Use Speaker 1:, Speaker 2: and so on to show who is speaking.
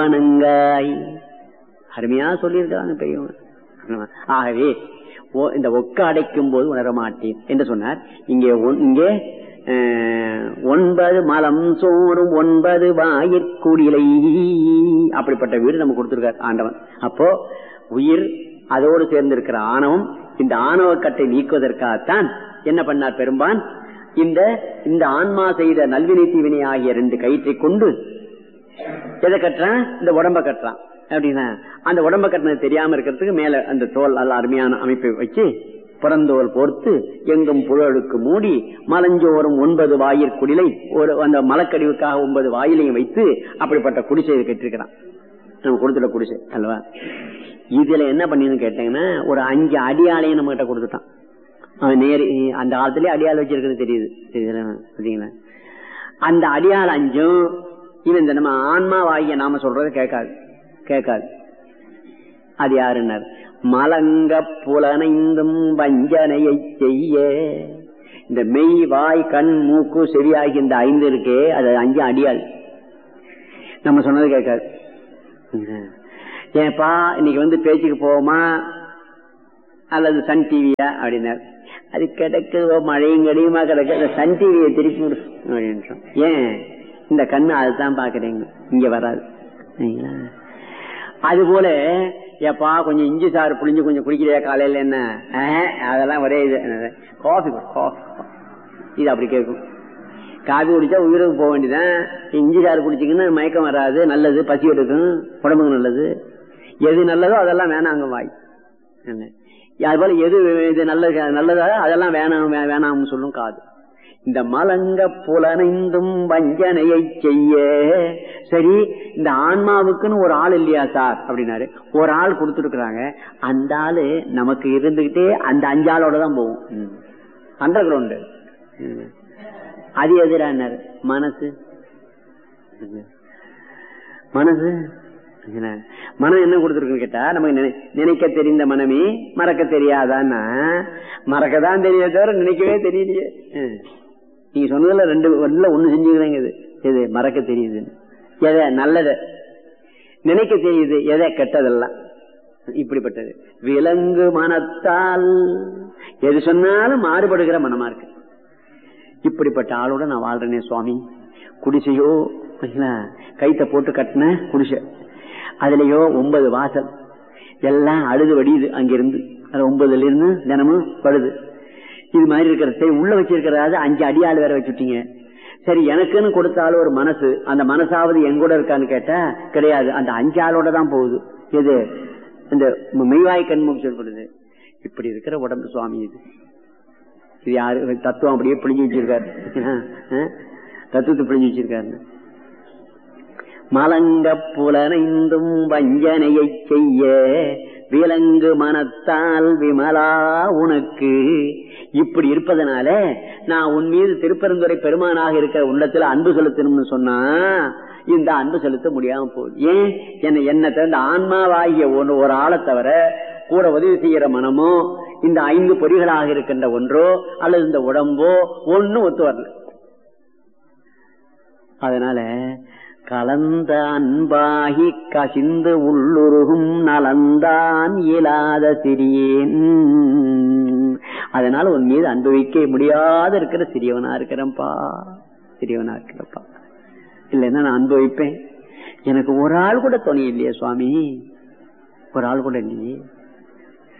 Speaker 1: ஆனங்காய் அருமையா சொல்லியிருக்கிறாங்க பெரியவங்க ஆகவே ஓ- இந்த ஒக்க அடைக்கும் போது உணர மாட்டேன் என்று சொன்னார் இங்கே ஒன்- இங்கே அஹ், ஒன்பது மலம் சோறும் ஒன்பது வாயிற்குடிலை அப்படிப்பட்ட வீடு நம்ம கொடுத்திருக்கார் ஆண்டவன் அப்போ உயிர் அதோடு சேர்ந்திருக்கிற ஆணவம் இந்த ஆணவக்கட்டை நீக்குவதற்காகத்தான் என்ன பண்ணார் பெரும்பான் இந்த இந்த ஆன்மா செய்த நல்வினை தீவினை ஆகிய ரெண்டு கயிற்றை கொண்டு எதை கட்டுறான் இந்த உடம்ப கட்டுறான் அப்படின்னா அந்த உடம்ப கட்டினது தெரியாம இருக்கிறதுக்கு மேல அந்த தோல் நல்ல அருமையான அமைப்பை வச்சு புறந்தோல் போர்த்து எங்கும் புழலுக்கு மூடி மலஞ்சோறும் ஒன்பது வாயிற் குடிலை ஒரு அந்த மலக்கடிவுக்காக ஒன்பது வாயிலையும் வைத்து அப்படிப்பட்ட குடிசை கட்டிருக்கிறான் நம்ம கொடுத்துட்ட குடிசை அல்லவா இதுல என்ன பண்ணின்னு கேட்டீங்கன்னா ஒரு அஞ்சு அடியாலையும் நம்ம கிட்ட கொடுத்துட்டான் அவன் நேரு அந்த காலத்திலேயே அடியாள் வச்சிருக்கிறது தெரியுது தெரியுதுல பார்த்தீங்களா அந்த அடியாள் அஞ்சும் இவன் இந்த நம்ம ஆன்மாவாகிய நாம சொல்றதை கேட்காது கேட்காது அது யாருன்னார் மலங்க புலனைந்தும் வஞ்சனையை செய்ய இந்த மெய் வாய் கண் மூக்கு செவியாகி இந்த ஐந்து இருக்கே அது அஞ்சு அடியாள் நம்ம சொன்னது கேட்காது ஏப்பா இன்னைக்கு வந்து பேச்சுக்கு போவோமா அல்லது சன் டிவியா அப்படின்னார் அது கிடக்குதோ மழையும் கடியுமா கிடக்கு அந்த சன் டிவியை திருப்பி விடு அப்படின்றோம் ஏன் இந்த கண்ணு அதுதான் பாக்குறீங்க இங்க வராது சரிங்களா? அது போல ஏப்பா கொஞ்சம் இஞ்சி சாறு புளிஞ்சு கொஞ்சம் குடிக்கிறியா காலையில என்ன ஆஹ், அதெல்லாம் ஒரே இது காஃபி காஃபி இது அப்படி கேட்கும் காபி குடிச்சா உயிருக்கு போக வேண்டியதான் இஞ்சி சாறு குடிச்சிங்கன்னா மயக்கம் வராது நல்லது பசி எடுக்கும் உடம்புக்கு நல்லது எது நல்லதோ அதெல்லாம் வேணாங்க வாய் என்ன? அது போல எது இது நல்லது நல்லதா அதெல்லாம் வேணாம் வே- வேணாம்னு சொல்லும் காது இந்த மலங்க புலனைந்தும் வஞ்சனையை செய்ய சரி இந்த ஆன்மாவுக்குன்னு ஒரு ஆள் இல்லையா சார் அப்படின்னாரு ஒரு ஆள் கொடுத்துருக்குறாங்க அந்த ஆளு நமக்கு இருந்துகிட்டே அந்த அஞ்சாளோட தான் போகும் அண்டர் கிரவுண்டு அது எதிரானாரு மனசு மனசு என்ன? மனம் என்ன கொடுத்துருக்குன்னு கேட்டா நமக்கு நினை- நினைக்க தெரிந்த மனமே மறக்க தெரியாதான்னா மறக்கதான் தெரியாத தவிர நினைக்கவே தெரியலையே ம். நீங்க சொன்னதுல ரெண்டு ஒண்ணுல ஒண்ணு செஞ்சுக்கிறீங்க இது எது மறக்க தெரியுது எதை நல்லத நினைக்க தெரியுது எதை கெட்டதெல்லாம் இப்படிப்பட்டது விலங்கு மனத்தால் எது சொன்னாலும் மாறுபடுகிற மனமா இருக்கு இப்படிப்பட்ட ஆளோட நான் வாழ்றேனே சுவாமி குடிசையோ சரிங்களா? கைத்த போட்டு கட்டின குடிசை அதுலயோ ஒன்பது வாசல் எல்லாம் அழுது வடியுது அங்கிருந்து அது ஒன்பதுல இருந்து தினமும் படுது இது மாதிரி இருக்கிற சரி உள்ள வச்சிருக்கிறாது அஞ்சு அடியாள் வேற வச்சுட்டீங்க சரி எனக்குன்னு கொடுத்தாலும் ஒரு மனசு அந்த மனசாவது என் கூட இருக்கான்னு கேட்டா கிடையாது அந்த அஞ்சு ஆளோட தான் போகுது எது இந்த மெய்வாய் கண்முகம் சொல்லப்படுது இப்படி இருக்கிற உடம்பு சுவாமி இது இது யாரு தத்துவம் அப்படியே பிழிஞ்சு வச்சிருக்காரு ஆ? தத்துவத்தை பிழிஞ்சு வச்சிருக்காரு மலங்க புலனைந்தும் வஞ்சனையை செய்ய விலங்கு மனத்தால் விமலா உனக்கு இப்படி இருப்பதனால நான் உன் மீது திருப்பெருந்துறை பெருமானாக இருக்கிற உள்ளத்துல அன்பு செலுத்தணும்னு சொன்னா இந்த அன்பு செலுத்த முடியாம போகுது ஏன் என்ன என்ன தவிர ஆன்மாவாகிய ஒன்று ஒரு ஆளை தவிர கூட உதவி செய்யற மனமோ இந்த ஐந்து பொறிகளாக இருக்கின்ற ஒன்றோ அல்லது இந்த உடம்போ ஒன்னும் ஒத்து வரல அதனால கலந்த அன்பாகி கசிந்து உள்ளுருகும் நலந்தான் இயலாத சிறியேன் அதனால உன் மீது அன்பு வைக்க முடியாத இருக்கிற சிறியவனா இருக்கிறப்பா சிறியவனா இருக்கிறப்பா இல்லைன்னா நான் அனுபவிப்பேன் எனக்கு ஒரு ஆள் கூட துணை இல்லையே சுவாமி ஒரு ஆள் கூட இல்லையே